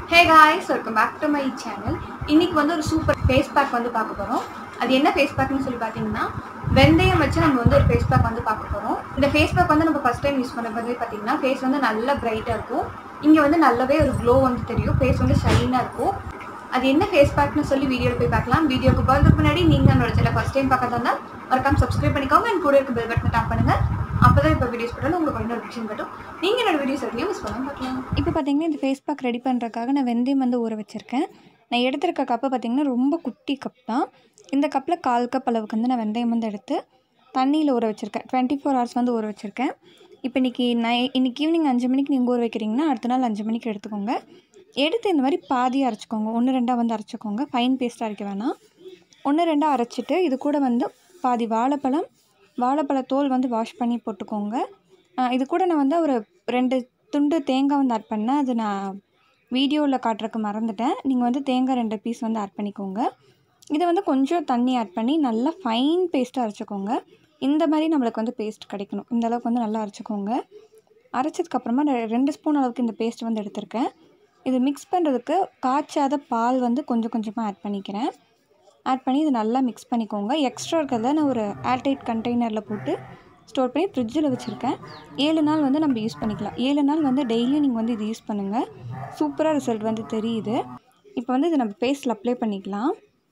hey guys welcome back to my channel இன்னைக்கு வந்து ஒரு சூப்பர் ஃபேஸ் பேக் வந்து பார்க்க போகிறோம் அது என்ன ஃபேஸ் பேக்னு சொல்லி பார்த்தீங்கன்னா வெந்தயம் வச்சு நம்ம வந்து ஒரு ஃபேஸ் பேக் வந்து பார்க்க போகிறோம் இந்த ஃபேஸ் பேக் வந்து நம்ம ஃபஸ்ட் டைம் யூஸ் பண்ணும்போது பார்த்தீங்கன்னா ஃபேஸ் வந்து நல்லா பிரைட்டாக இருக்கும் இங்கே வந்து நல்லாவே ஒரு க்ளோ வந்து தெரியும் ஃபேஸ் வந்து ஷைனாக இருக்கும் அது என்ன ஃபேஸ் பேக்னு சொல்லி வீடியோவில் போய் பார்க்கலாம் வீடியோக்கு போகிறதுக்கு முன்னாடி நீங்கள் என்னோட சேனல் ஃபஸ்ட் டைம் பார்க்கறதா இருந்தால் மறக்காம சப்ஸ்கிரைப் பண்ணிக்கோங்க என் கூட இருக்க பெல் பட்டன் டாப் பண்ணுங்கள் அப்போ தான் இப்போ வீடியோஸ் போட்டாலும் உங்களுக்கு ஒரு நோட்டிஃபிகேஷன் கட்டும் நீங்கள் என்னோட வீடியோஸ் எதையும் மிஸ் பண்ணாமல் பார்க்கலாம் இப்போ பார்த்தீங்கன்னா இந்த ஃபேஸ் பேக் ரெடி பண்ணுறதுக்காக நான் வெந்தயம் வந்து ஊற வச்சுருக்கேன் நான் எடுத்திருக்க கப்பு பார்த்தீங்கன்னா ரொம்ப குட்டி கப் தான் இந்த கப்பில் கால் கப் அளவுக்கு வந்து நான் வெந்தயம் வந்து எடுத்து தண்ணியில் ஊற வச்சுருக்கேன் டுவெண்ட்டி ஃபோர் ஹவர்ஸ் வந்து ஊற வச்சுருக்கேன் இப்போ இன்றைக்கி நை இன்றைக்கி ஈவினிங் அஞ்சு மணிக்கு நீங்கள் ஊற வைக்கிறீங்கன்னா அடுத்த நாள் அஞ்சு மணிக்கு எடுத்துக்கோங்க எடுத்து இந்த மாதிரி பாதியாக அரைச்சிக்கோங்க ஒன்று ரெண்டாக வந்து அரைச்சிக்கோங்க ஃபைன் பேஸ்ட்டாக அரைக்க வேணாம் ஒன்று ரெண்டாக அரைச்சிட்டு இது கூட வந்து பாதி வாழைப்பழம் வாழைப்பழ தோல் வந்து வாஷ் பண்ணி போட்டுக்கோங்க ஆஹ் இது கூட நான் வந்து ஒரு ரெண்டு துண்டு தேங்காய் வந்து ஆட் பண்ணேன் அது நான் வீடியோவில் காட்டுறதுக்கு மறந்துட்டேன் நீங்கள் வந்து தேங்காய் ரெண்டு பீஸ் வந்து ஆட் பண்ணிக்கோங்க இதை வந்து கொஞ்சம் தண்ணி ஆட் பண்ணி நல்லா ஃபைன் பேஸ்ட்டாக அரைச்சிக்கோங்க இந்த மாதிரி நம்மளுக்கு வந்து பேஸ்ட் கிடைக்கணும் இந்த அளவுக்கு வந்து நல்லா அரைச்சிக்கோங்க அரைச்சதுக்கப்புறமா ரெ- ரெண்டு ஸ்பூன் அளவுக்கு இந்த பேஸ்ட் வந்து எடுத்திருக்கேன் இது மிக்ஸ் பண்ணுறதுக்கு காய்ச்சாத பால் வந்து கொஞ்சம் கொஞ்சமாக ஆட் பண்ணிக்கிறேன் ஆட் பண்ணி இது நல்லா மிக்ஸ் பண்ணிக்கோங்க எக்ஸ்ட்ரா இருக்கிறத நான் ஒரு ஏர்டைட் கண்டெய்னரில் போட்டு ஸ்டோர் பண்ணி ஃப்ரிட்ஜில் வச்சுருக்கேன் ஏழு நாள் வந்து நம்ம யூஸ் பண்ணிக்கலாம் ஏழு நாள் வந்து டெய்லியும் நீங்கள் வந்து இது யூஸ் பண்ணுங்கள் சூப்பராக ரிசல்ட் வந்து தெரியுது இப்போ வந்து இதை நம்ம ஃபேஸில் அப்ளை பண்ணிக்கலாம்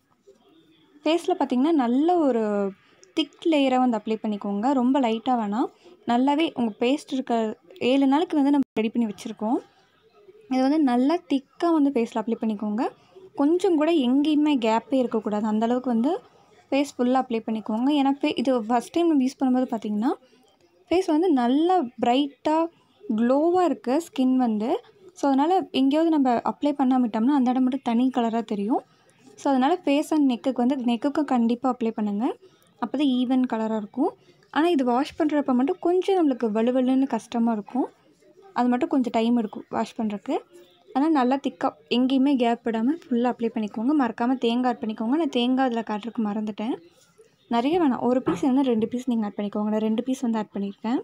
ஃபேஸில் பார்த்திங்கன்னா நல்ல ஒரு திக் லேயரை வந்து அப்ளை பண்ணிக்கோங்க ரொம்ப லைட்டாக வேணாம் நல்லாவே உங்கள் பேஸ்ட் இருக்க ஏழு நாளுக்கு வந்து நம்ம ரெடி பண்ணி வச்சுருக்கோம் இது வந்து நல்லா திக்காக வந்து ஃபேஸில் அப்ளை பண்ணிக்கோங்க கொஞ்சம் கூட எங்கேயுமே கேப்பே இருக்கக்கூடாது அந்த அளவுக்கு வந்து ஃபேஸ் ஃபுல்லாக அப்ளை பண்ணிக்கோங்க ஏன்னா ஃபே இது ஃபஸ்ட் டைம் நம்ம யூஸ் பண்ணும்போது பார்த்திங்கன்னா ஃபேஸ் வந்து நல்லா பிரைட்டாக க்ளோவாக இருக்குது ஸ்கின் வந்து ஸோ அதனால் எங்கேயாவது நம்ம அப்ளை பண்ணாம விட்டோம்னா அந்த இடம் மட்டும் தனி கலராக தெரியும் ஸோ அதனால் ஃபேஸ் அண்ட் நெக்குக்கு வந்து நெக்குக்கும் கண்டிப்பாக அப்ளை பண்ணுங்கள் அப்போ தான் ஈவன் கலராக இருக்கும் ஆனால் இது வாஷ் பண்ணுறப்ப மட்டும் கொஞ்சம் நம்மளுக்கு வலுவலுன்னு கஷ்டமாக இருக்கும் அது மட்டும் கொஞ்சம் டைம் எடுக்கும் வாஷ் பண்ணுறக்கு ஆனால் நல்லா திக்காக எங்கேயுமே கேப் விடாமல் ஃபுல்லாக அப்ளை பண்ணிக்கோங்க மறக்காமல் தேங்காய் ஆட் பண்ணிக்கோங்க நான் தேங்காய் அதில் காட்டுறதுக்கு மறந்துட்டேன் நிறைய வேணாம் ஒரு பீஸ் வந்து ரெண்டு பீஸ் நீங்கள் ஆட் பண்ணிக்கோங்க நான் ரெண்டு பீஸ் வந்து ஆட் பண்ணியிருக்கேன்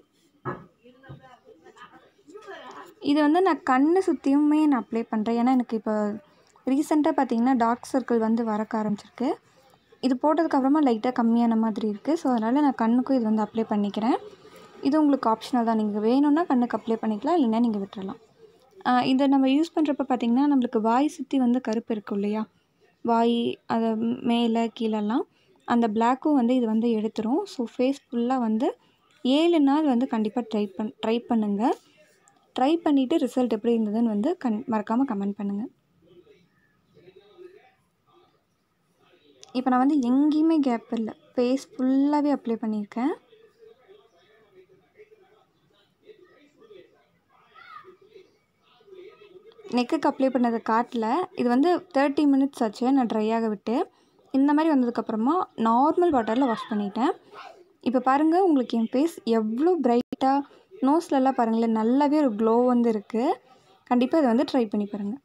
இது வந்து நான் கண்ணை சுற்றியுமே நான் அப்ளை பண்ணுறேன் ஏன்னா எனக்கு இப்போ ரீசெண்டாக பார்த்தீங்கன்னா டார்க் சர்க்கிள் வந்து வரக்க ஆரம்பிச்சிருக்கு இது போட்டதுக்கப்புறமா லைட்டாக கம்மியான மாதிரி இருக்குது ஸோ அதனால் நான் கண்ணுக்கும் இது வந்து அப்ளை பண்ணிக்கிறேன் இது உங்களுக்கு ஆப்ஷனல் தான் நீங்கள் வேணும்னா கண்ணுக்கு அப்ளை பண்ணிக்கலாம் இல்லைன்னா நீங்கள் விட்டுறலாம் ஆஹ் இதை நம்ம யூஸ் பண்ணுறப்ப பார்த்திங்கன்னா நம்மளுக்கு வாய் சுற்றி வந்து கருப்பு இருக்கும் இல்லையா வாய் அது மேலே கீழெல்லாம் அந்த பிளாக்கும் வந்து இது வந்து எடுத்துரும் ஸோ ஃபேஸ் ஃபுல்லாக வந்து ஏழு நாள் வந்து கண்டிப்பாக ட்ரை பண் ட்ரை பண்ணுங்கள் ட்ரை பண்ணிவிட்டு ரிசல்ட் எப்படி இருந்ததுன்னு வந்து கண் மறக்காமல் கமெண்ட் பண்ணுங்கள் இப்போ நான் வந்து எங்கேயுமே கேப் இல்லை ஃபேஸ் ஃபுல்லாகவே அப்ளை பண்ணியிருக்கேன் நெக்குக்கு அப்ளை பண்ணதை காட்டல இது வந்து தேர்ட்டி மினிட்ஸ் ஆச்சு நான் ட்ரை ஆக விட்டு இந்த மாதிரி வந்ததுக்கப்புறமா நார்மல் வாட்டரில் வாஷ் பண்ணிட்டேன் இப்போ பாருங்கள் உங்களுக்கு என் ஃபேஸ் எவ்வளோ பிரைட்டாக நோஸ்லலாம் பாருங்களேன் நல்லாவே ஒரு க்ளோ வந்து இருக்குது கண்டிப்பாக இதை வந்து ட்ரை பண்ணி பாருங்கள்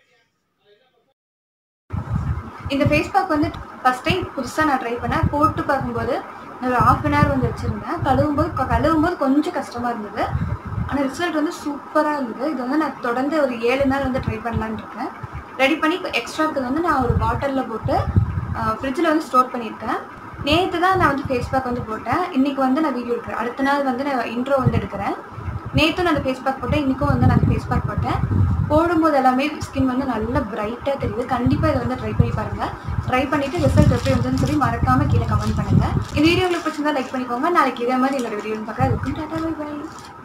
இந்த ஃபேஸ் பேக் வந்து ஃபஸ்ட் டைம் புதுசாக நான் ட்ரை பண்ணேன் போட்டு பார்க்கும்போது நான் ஒரு ஆஃப் அன் ஹவர் வந்து வச்சுருந்தேன் கழுவும்போது கொ- கழுவும்போது கொஞ்சம் கஷ்டமாக இருந்தது ஆனால் ரிசல்ட் வந்து சூப்பராக இருந்தது இது வந்து நான் தொடர்ந்து ஒரு ஏழு நாள் வந்து ட்ரை பண்ணலான்னு இருக்கேன் ரெடி பண்ணி எக்ஸ்ட்ரா இருக்கிறது வந்து நான் ஒரு பாட்டிலில் போட்டு ஃப்ரிட்ஜில் வந்து ஸ்டோர் பண்ணியிருக்கேன் நேற்று தான் நான் வந்து ஃபேஸ் பேக் வந்து போட்டேன் இன்றைக்கி வந்து நான் வீடியோ எடுக்கிறேன் அடுத்த நாள் வந்து நான் இன்ட்ரோ வந்து எடுக்கிறேன் நேற்று நான் அந்த ஃபேஸ் பேக் போட்டேன் இன்றைக்கும் வந்து நான் ஃபேஸ் பேக் போட்டேன் போடும்போது எல்லாமே ஸ்கின் வந்து நல்லா பிரைட்டாக தெரியுது கண்டிப்பாக இதை வந்து ட்ரை பண்ணி பாருங்கள் ட்ரை பண்ணிவிட்டு ரிசல்ட் எப்படி இருந்ததுன்னு சொல்லி மறக்காமல் கீழே கமெண்ட் பண்ணுங்கள் இந்த வீடியோ உங்களுக்கு பிடிச்சிருந்தா லைக் பண்ணிக்கோங்க நாளைக்கு இதே மாதிரி என்னோட வீடியோ பார்க்க அதுக்கும் டாட்டா பை பை